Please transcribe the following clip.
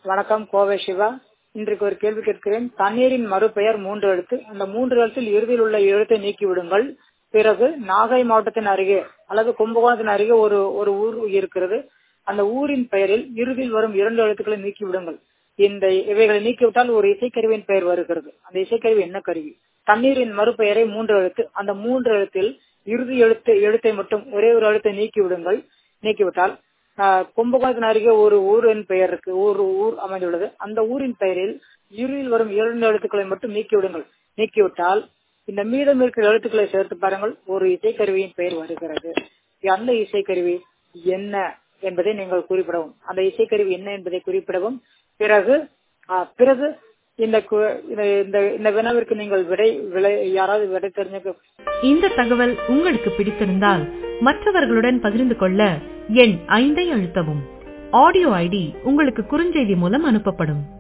வணக்கம் கோவை சிவா இன்றைக்கு ஒரு கேள்வி கேட்கிறேன் தண்ணீரின் மறுபெயர் மூன்று எழுத்து அந்த மூன்று எழுத்தில் இறுதியில் உள்ள எழுத்தை நீக்கி விடுங்கள் பிறகு நாகை மாவட்டத்தின் அருகே அல்லது கும்பகோணத்தின் அருகே ஒரு ஒரு ஊர் இருக்கிறது அந்த ஊரின் பெயரில் இறுதியில் வரும் இரண்டு எழுத்துக்களை நீக்கி விடுங்கள் இந்த இவைகளை நீக்கிவிட்டால் ஒரு இசைக்கருவியின் பெயர் வருகிறது அந்த இசைக்கருவி என்ன கருவி தண்ணீரின் மறுபெயரை மூன்று எழுத்து அந்த மூன்று எழுத்தில் இறுதி எழுத்து எழுத்தை மட்டும் ஒரே ஒரு எழுத்தை நீக்கி விடுங்கள் நீக்கிவிட்டால் கும்பகோணத்தின் அருகே ஒரு ஊரின் பெயர் இருக்கு ஒரு ஊர் அமைந்துள்ளது அந்த ஊரின் பெயரில் இறுதியில் வரும் இரண்டு எழுத்துக்களை மட்டும் நீக்கி விடுங்கள் நீக்கிவிட்டால் இந்த மீதம் இருக்கிற எழுத்துக்களை சேர்த்து பாருங்கள் ஒரு இசைக்கருவியின் பெயர் வருகிறது அந்த இசைக்கருவி என்ன என்பதை நீங்கள் குறிப்பிடவும் அந்த இசைக்கருவி என்ன என்பதை குறிப்பிடவும் பிறகு பிறகு இந்த இந்த வினாவிற்கு நீங்கள் விடை விலை யாராவது விடை தெரிஞ்சுக்க இந்த தகவல் உங்களுக்கு பிடித்திருந்தால் மற்றவர்களுடன் பகிர்ந்து கொள்ள எண் ஐந்தை அழுத்தவும் ஆடியோ ஐடி உங்களுக்கு குறுஞ்செய்தி மூலம் அனுப்பப்படும்